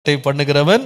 இதை பண்ணுகிறவன்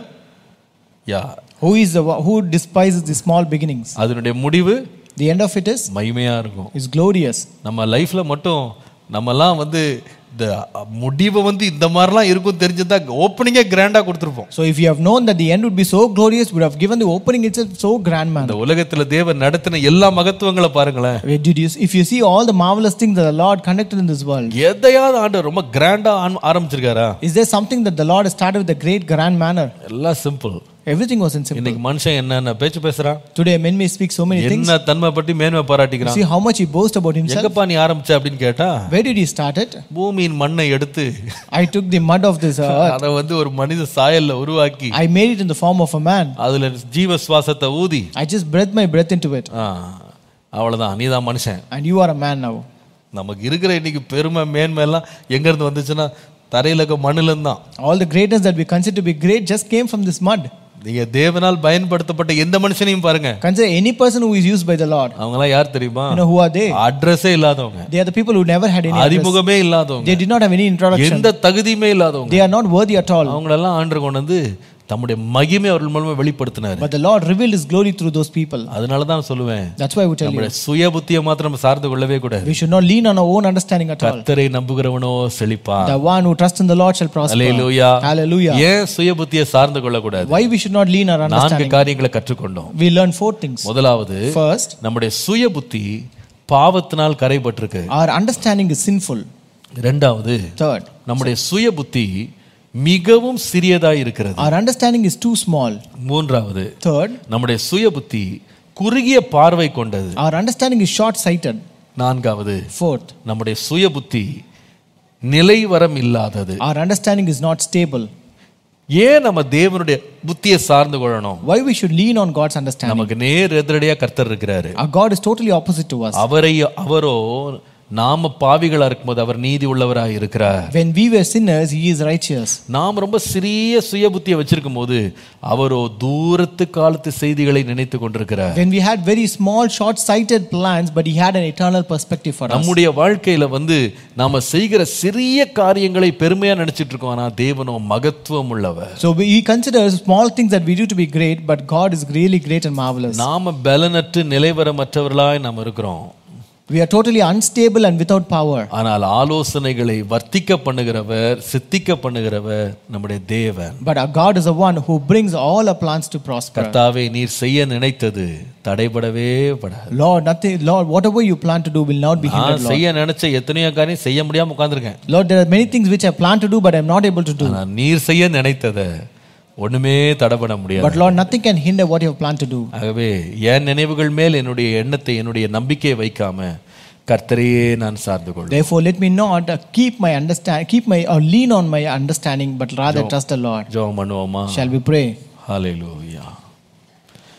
யார் Who is the one who despises the small beginnings? அதனுடைய முடிவு The end of it is மகிமையா இருக்கும் is glorious. நம்ம லைஃப்ல மட்டும் நம்மலாம் வந்து இந்த முடிவை வந்து இந்த மாதிரிலாம் இருக்கும் தெரிஞ்சதா ஓப்பனிங்கே கிராண்டா கொடுத்துருப்போம் So if you have known that the end would be so glorious, would have given the opening itself so grand manner. இந்த உலகத்துல தேவன் நடத்தின எல்லா மகத்துவங்களை பாருங்களேன் Where Did you, if you see all the marvelous things that the Lord conducted in this world, எதையாவது ஆண்டு ரொம்ப கிராண்டா ஆரம்பிச்சிருக்காரா is there something that the Lord has started with a great grand manner? எல்லாம் simple Everything was in simple. இன்னைக்கு மனுஷன் என்னென்ன பேச்சு பேசுறான் Today men may speak so many things. என்ன தன்மை பற்றி மேன்மை பாராட்டிக்கிறான் See how much he boasts about himself. எங்கப்பா நீ ஆரம்பிச்ச அப்படின்னு கேட்டா Where did he start it? பூமியின் மண்ணை எடுத்து I took the mud of this earth. அதை வந்து ஒரு மனித சாயல்ல உருவாக்கி I made it in the form of a man. அதுல ஜீவ சுவாசத்தை ஊதி I just breathed my breath into it. ஆ, அவ்வளவுதான் நீதான் மனுஷன் And you are a man now. நமக்கு இருக்கிற இன்னைக்கு பெருமை மேன்மை எல்லாம் எங்க இருந்து வந்துச்சுன்னா தரையில இருக்க மண்ணுல இருந்து தான் All the greatness that we consider to be great just came from this mud. நீங்க தேவனால் பயன்படுத்தப்பட்ட எந்த மனுஷனையும் பாருங்க Consider any person who is used by the Lord. அவங்களாம் யார் தெரியுமா You know who are they? அட்ரஸே இல்லாதவங்க They are the people who never had any address. அறிமுகமே இல்லாதவங்க They did not have any introduction. எந்த தகுதியுமே இல்லாதவங்க They are not worthy at all. அவங்களெல்லாம் ஆண்டு கொண்டு வந்து தம்முடைய மகிமை அவர்கள் மூலமா வெளிப்படுத்தினாரு But the Lord revealed His glory through those people. அதனால தான் சொல்லுவேன் That's why I would tell you. நம்முடைய சுய புத்தியை மாத்திரம் நம்ம சார்ந்து கொள்ளவே கூடாது We should not lean on our own understanding at all. கர்த்தரை நம்புகிறவனோ செழிப்பா The one who trusts in the Lord shall prosper. Hallelujah Hallelujah. ஏன் சுய புத்தியை சார்ந்து கொள்ளக்கூடாது Why we should not lean our நான்கு understanding? காரியங்களை கற்றுக்கொண்டோம் We learn four things. முதலாவது First, நம்முடைய சுய புத்தி பாவத்தினால் கரைபட்டிருக்கு our understanding is sinful. இரண்டாவது Third, நம்முடைய சுய புத்தி மிகவும் சிறியதாய் இருக்கிறது our understanding is too small. மூன்றாவது Third, நம்முடைய சுய புத்தி குறுகிய பார்வை கொண்டது our understanding is short sighted. நான்காவது Fourth, நம்முடைய சுய புத்தி நிலைவரம் இல்லாதது our understanding is not stable. ஏன் நம்ம தேவனுடைய புத்தியை சார்ந்து கொள்ளணும் Why we should lean on God's understanding? நமக்கு நேர் எதிரடியா கர்த்தர் இருக்கிறாரு Our God is totally opposite to us. அவரை அவரோ நாம பாவிகளா இருக்கும்போது அவர் நீதி உள்ளவராய் இருக்கிறார் When we were sinners, He is righteous. நாம் ரொம்ப சிறிய சுய புத்தியை வச்சிருக்கும் போது அவரோ தூரத்து காலத்து செய்திகளை நினைத்து கொண்டிருக்கிறார் When we had very small, short sighted plans, but He had an eternal perspective for us. நம்முடைய வாழ்க்கையில வந்து நாம செய்கிற சிறிய காரியங்களை பெருமையா நினைச்சிட்டு இருக்கோம் ஆனா தேவனோ மகத்துவம் உள்ளவர் So we we consider small things that we do to be great, but God is really great and marvelous. நாம பலனற்று நிலைவரமற்றவர்களாய் நாம் இருக்கிறோம் We are totally unstable and without power. ஆனால் ஆலோசனைகளை வர்த்திக்க பண்ணுகிறவர் சித்திக்க பண்ணுகிறவர் நம்முடைய தேவன் But our God is the one who brings all our plans to prosper. கர்த்தாவே நீர் செய்ய நினைத்தது தடைபடவே படாது Lord, nothing, Lord, whatever you plan to do will not be hindered, நான் Lord. செய்ய நினைச்ச எத்தனையோ காரியம் செய்ய முடியாம உட்கார்ந்திருக்கேன் Lord, there are many things which I plan to do, but I'm not able to do. ஆனா நீர் செய்ய நினைத்ததை ஒண்ணுமே தடைபட முடியாது But Lord, nothing can hinder what you have planned to do. ஆகவே என் நினைவுகள் மேல் என்னுடைய எண்ணத்தை என்னுடைய நம்பிக்கையை வைக்காம கர்த்தரையே நான் சார்ந்து கொள்வேன் Therefore, let me not uh, keep my understand, keep my or lean on my understanding, but rather trust the Lord. ஜெபம் பண்ணுவோமா Shall we pray? ஹalleluya